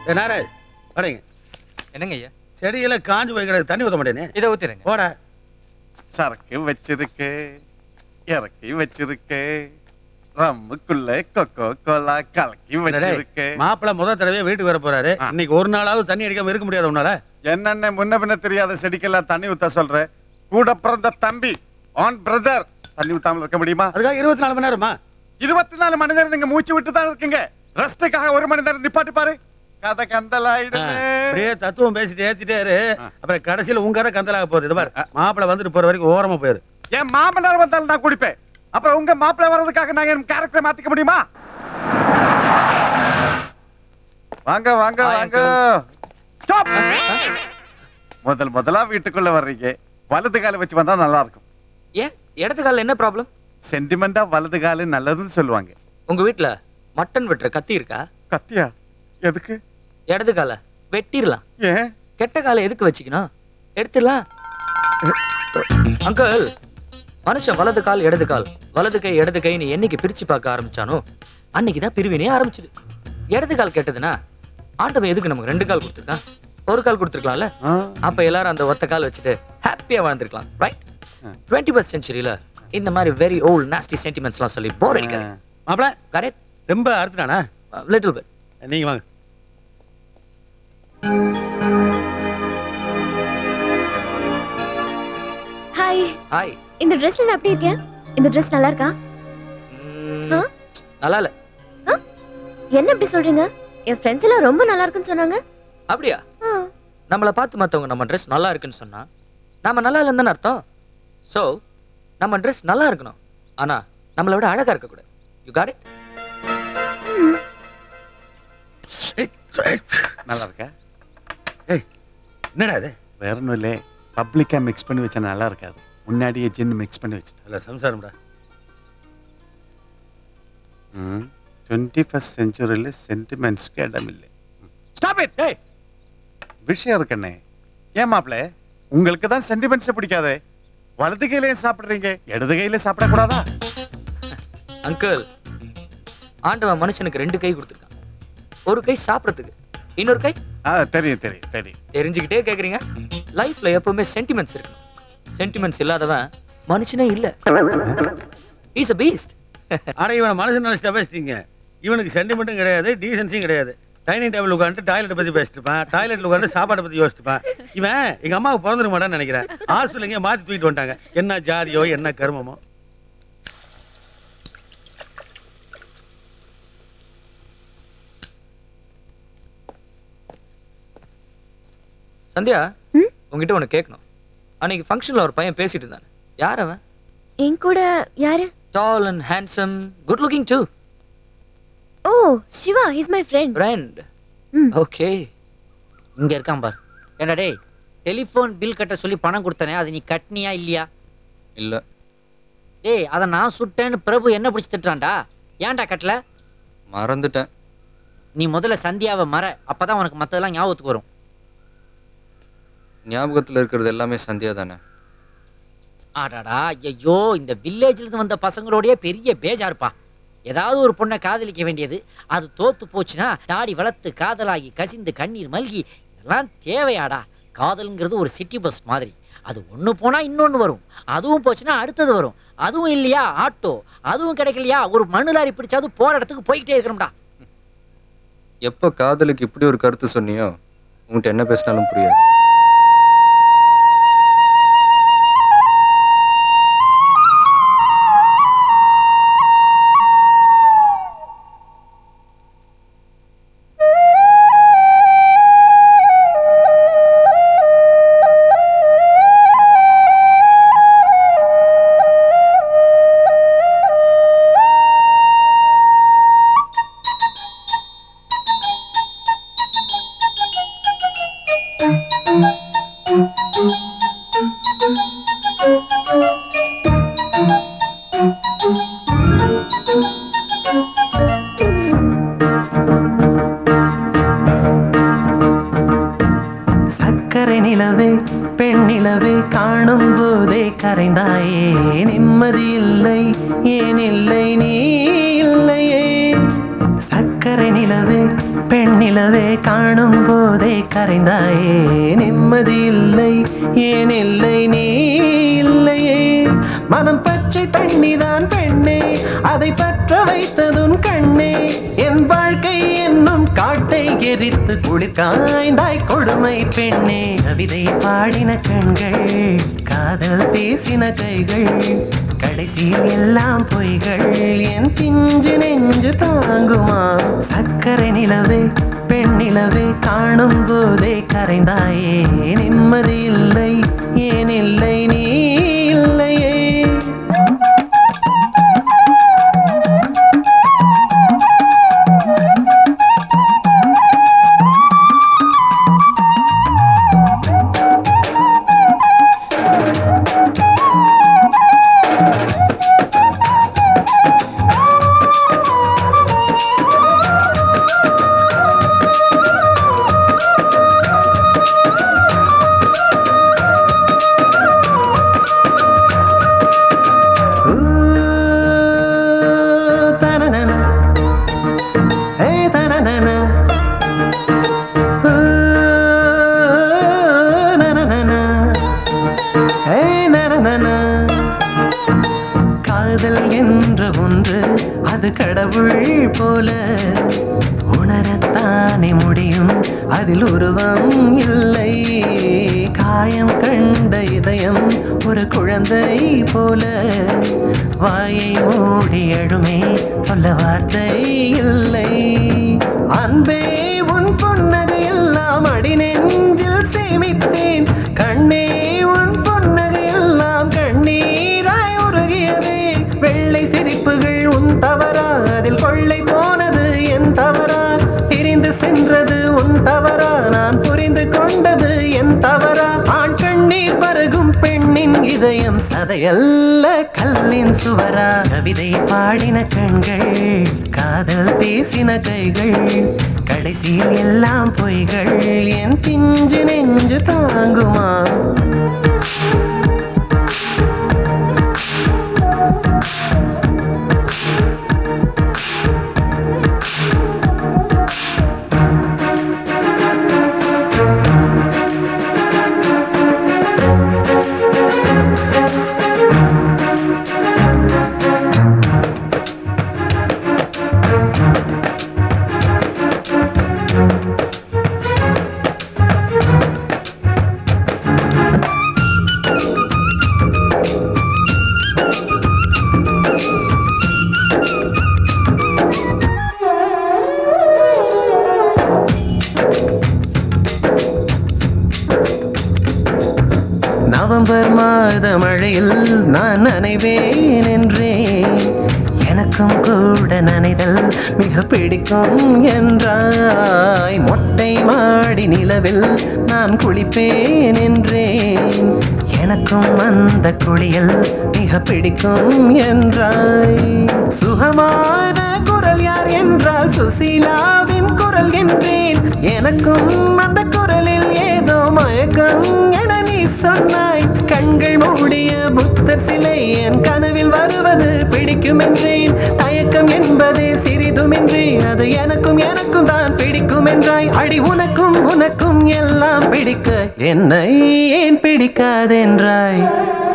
ஏய், நாராஜ் வடைங்க என்னங்க ஐயா செடியில காஞ்சு போய் கிடக்கு தண்ணி ஊத்த மாட்டேனே இதை ஊத்திடுங்க போட சரக்கு வச்சிருக்கு இறக்கி வச்சிருக்கு ரம்முக்குள்ள கொக்கோ கோலா கலக்கி வச்சிருக்கு மாப்பிள்ள முதல் தடவை வீட்டுக்கு வர போறாரு இன்னைக்கு ஒரு நாளாவது தண்ணி அடிக்காம இருக்க முடியாது உன்னால என்னென்ன முன்ன பின்ன தெரியாத செடிக்கெல்லாம் தண்ணி ஊத்த சொல்ற கூட பிறந்த தம்பி ஆன் பிரதர் தண்ணி ஊத்தாம இருக்க முடியுமா அதுக்காக இருபத்தி நாலு மணி நேரமா இருபத்தி நாலு மணி நேரம் நீங்க மூச்சு விட்டு தான் இருக்கீங்க ரெஸ்டுக்காக ஒரு மணி நேரம் நிப்பாட்டி பாரு கதை கந்தலாயிடுமே அப்படியே தத்துவம் பேசிட்டு ஏத்திட்டே இரு அப்புறம் கடைசியில உங்க கதை கந்தலாக போகுது இது பாரு மாப்பிள்ள வந்துட்டு போற வரைக்கும் ஓரமா போயிரு என் மாமனார் வந்தாலும் நான் குடிப்பேன் அப்புறம் உங்க மாப்பிள்ளை வர்றதுக்காக நான் என் கேரக்டரை மாத்திக்க முடியுமா வாங்க வாங்க வாங்க ஸ்டாப் முதல் முதலா வீட்டுக்குள்ள வர்றீங்க வலது கால வச்சு வந்தா நல்லா இருக்கும் ஏன் இடது காலில் என்ன ப்ராப்ளம் சென்டிமெண்டா வலது காலு நல்லதுன்னு சொல்லுவாங்க உங்க வீட்ல மட்டன் வெட்டுற கத்தி இருக்கா கத்தியா எதுக்கு இடது கால வெட்டிடலாம் ஏன் கெட்ட காலை எதுக்கு வச்சுக்கணும் எடுத்துடலாம் அங்கிள் மனுஷன் வலது கால் இடது கால் வலது கை இடது கைன்னு என்னைக்கு பிரிச்சு பார்க்க ஆரம்பிச்சானோ அன்னைக்குதான் பிரிவினே ஆரம்பிச்சது இடது கால் கெட்டதுன்னா ஆண்டவன் எதுக்கு நமக்கு ரெண்டு கால் கொடுத்துருக்கான் ஒரு கால் கொடுத்துருக்கலாம்ல அப்ப எல்லாரும் அந்த ஒத்த கால் வச்சுட்டு ஹாப்பியா வாழ்ந்துருக்கலாம் ரைட் டுவெண்ட்டி ஃபர்ஸ்ட் செஞ்சுரியில இந்த மாதிரி வெரி ஓல்ட் நாஸ்டி சென்டிமெண்ட்ஸ்லாம் சொல்லி போர் அடிக்காது மாப்பிள்ள கரெக்ட் ரொம்ப அறுத்துட்டானா லிட்டில் பிட் நீங்க வாங்க ஹாய் ஹாய் இந்த ட்ரெஸ்ல நான் எப்படி இருக்கேன் இந்த ட்ரெஸ் நல்லா இருக்கா ஆ? நல்லா இல்ல என்ன இப்படி சொல்றீங்க என் ஃப்ரெண்ட்ஸ் எல்லாம் ரொம்ப நல்லா இருக்குன்னு சொன்னாங்க அப்படியா ஆ. நம்மளை பார்த்து மத்தவங்க நம்ம ட்ரெஸ் நல்லா இருக்குன்னு சொன்னா நாம நல்லா இல்லைன்னு தானே அர்த்தம் சோ நம்ம ட்ரெஸ் நல்லா இருக்கணும் ஆனா நம்மளை விட அழகா இருக்க கூடாது யூ காட் இட் நல்லா இருக்கா ஏய் என்னடா இது வேற ஒன்றும் இல்லை பப்ளிக்கா மிக்ஸ் பண்ணி வச்சா நல்லா இருக்காது முன்னாடியே ஜின் மிக்ஸ் பண்ணி வச்சு இல்ல சம்சாரம்டா டுவெண்ட்டி ஃபஸ்ட் செஞ்சுரியில் சென்டிமெண்ட்ஸ்க்கு இடம் இல்லை ஸ்டாப் இட் ஏய் விஷயம் இருக்கண்ணே ஏன் மாப்பிள உங்களுக்கு தான் சென்டிமெண்ட்ஸ் பிடிக்காதே வலது கையிலையும் சாப்பிடுறீங்க இடது கையில சாப்பிடக்கூடாதா அங்கிள் ஆண்டவன் மனுஷனுக்கு ரெண்டு கை கொடுத்துருக்கான் ஒரு கை சாப்பிடறதுக்கு இன்னொரு கை ஆ தெரியும் தெரியும் தெரியும் தெரிஞ்சுக்கிட்டே கேக்குறீங்க லைஃப்ல எப்பவுமே சென்டிமெண்ட்ஸ் இருக்கணும் சென்டிமெண்ட்ஸ் இல்லாதவன் மனுஷனே இல்ல இஸ் அ பீஸ்ட் ஆனா இவன் மனசு நினைச்சிட்டா பேசிட்டீங்க இவனுக்கு சென்டிமெண்ட்டும் கிடையாது டீசன்சியும் கிடையாது டைனிங் டேபிள் உட்காந்து டாய்லெட் பத்தி பேசிட்டு இருப்பான் டாய்லெட்ல உட்காந்து சாப்பாடை பத்தி யோசிச்சுப்பான் இவன் எங்க அம்மாவுக்கு பிறந்துருக்க மாட்டான்னு நினைக்கிறேன் ஹாஸ்பிட்டல் எங்கேயும் மாத்தி தூக்கிட்டு வந்துட்டாங்க என்ன ஜாதியோ என்ன கர்மமோ சந்தியா உங்ககிட்ட ஒண்ணு கேட்கணும் அன்னைக்கு ஃபங்க்ஷன்ல ஒரு பையன் பேசிட்டு இருந்தான் யார் அவன் என் கூட யாரு tall and handsome good looking too oh Siva is my friend friend okay இங்க இருக்கான் பார் என்ன டேய் டெலிஃபோன் பில் கட்ட சொல்லி பணம் கொடுத்தனே அது நீ கட்டினியா இல்லையா இல்ல டேய் அதை நான் சுட்டேன்னு பிரபு என்ன பிடிச்சி திட்டுறான்டா ஏன்டா கட்டல மறந்துட்டேன் நீ முதல்ல சந்தியாவை மற அப்பதான் உனக்கு மத்ததெல்லாம் ஞாபகத்துக்கு வரும் ஞாபகத்துல இருக்கிறது எல்லாமே சந்தியா தானே ஆடாடா ஐயோ இந்த வில்லேஜ்ல இருந்து வந்த பசங்களோடயே பெரிய பேஜாருப்பா ஏதாவது ஒரு பொண்ணை காதலிக்க வேண்டியது அது தோத்து போச்சுன்னா தாடி வளர்த்து காதலாகி கசிந்து கண்ணீர் மல்கி இதெல்லாம் தேவையாடா காதல்ங்கிறது ஒரு சிட்டி பஸ் மாதிரி அது ஒண்ணு போனா இன்னொன்னு வரும் அதுவும் போச்சுன்னா அடுத்தது வரும் அதுவும் இல்லையா ஆட்டோ அதுவும் கிடைக்கலையா ஒரு மண்ணு லாரி பிடிச்சாவது போற இடத்துக்கு போய்கிட்டே இருக்கணும்டா எப்ப காதலுக்கு இப்படி ஒரு கருத்து சொன்னியோ உன்கிட்ட என்ன பேசினாலும் புரியாது சக்கரை நிலவே பெண் நிலவே காணும் போதே கரைந்தாயே நிம்மதி இல்லை ஏன் இல்லை நீ இல்லையே சக்கரை சக்கரை நிலவே பெண் நிலவே காணும் போதே கரைந்தாயே நிம்மதி இல்லை ஏன் இல்லை நீ இல்லையே மனம் பச்சை தண்ணிதான் பெண்ணே அதை பற்ற வைத்ததுன் கண்ணே என் வாழ்க்கை என்னும் காட்டை எரித்து குளிர் காய்ந்தாய் கொடுமை பெண்ணே கவிதை பாடின கண்கள் காதல் பேசின கைகள் கடைசியில் எல்லாம் பொய்கள் என் பிஞ்சு நெஞ்சு தாங்குமா சக்கரை நிலவே பெண் நிலவே காணும் போதே கரைந்தாயே நிம்மதி இல்லை ஏன் இல்லை நீ இல்லையே Ooh, ta-na-na-na. Hey, ta-na-na-na. Ooh, na-na-na-na. Hey, na-na-na-na. காதல் என்ற ஒன்று அது கடவுள் போல உணரத்தானே முடியும் அதில் உருவம் இல்லை காயம் கண்ட இதயம் ஒரு குழந்தை போல வாயை மூடி எழுமே சொல்ல வார்த்தை இல்லை அன்பே உன் புன்னகை எல்லாம் அடி நெஞ்சில் சேமித்தேன் கண்ணே உன் புன்னகை எல்லாம் கண்ணீராய் உருகியதே வெள்ளை சிரிப்புகள் உன் தவறா அதில் கொள்ளை போனது என் தவறா பிரிந்து சென்றது உன் தவறா நான் புரிந்து கொண்டது என் தவறா ஆண் கண்ணீர் பருகும் பெண்ணின் இதயம் சதையல்ல கல்லின் சுவரா கவிதை பாடின கண்கள் காதல் பேசின கைகள் கடைசியில் எல்லாம் பொய்கள் என் பிஞ்சு நெஞ்சு தாங்குமா நவம்பர் மாத மழையில் நான் நனைவேன் என்றேன் எனக்கும் கூட நனைதல் மிக பிடிக்கும் என்றாய் மொட்டை மாடி நிலவில் நான் குளிப்பேன் என்றேன் எனக்கும் அந்த குளியல் மிக பிடிக்கும் என்றாய் சுகமான குரல் யார் என்றால் சுசீலாவின் குரல் என்றேன் எனக்கும் அந்த குரலில் ஏதோ மயக்கம் என நீ சொன்னாய் கண்கள் மூடிய புத்தர் சிலை என் கனவில் வருவது பிடிக்கும் என்றேன் தயக்கம் என்பதே சிறிதுமின்றி அது எனக்கும் எனக்கும் தான் பிடிக்கும் என்றாய் அடி உனக்கும் உனக்கும் எல்லாம் பிடிக்க என்னை ஏன் பிடிக்காதென்றாய்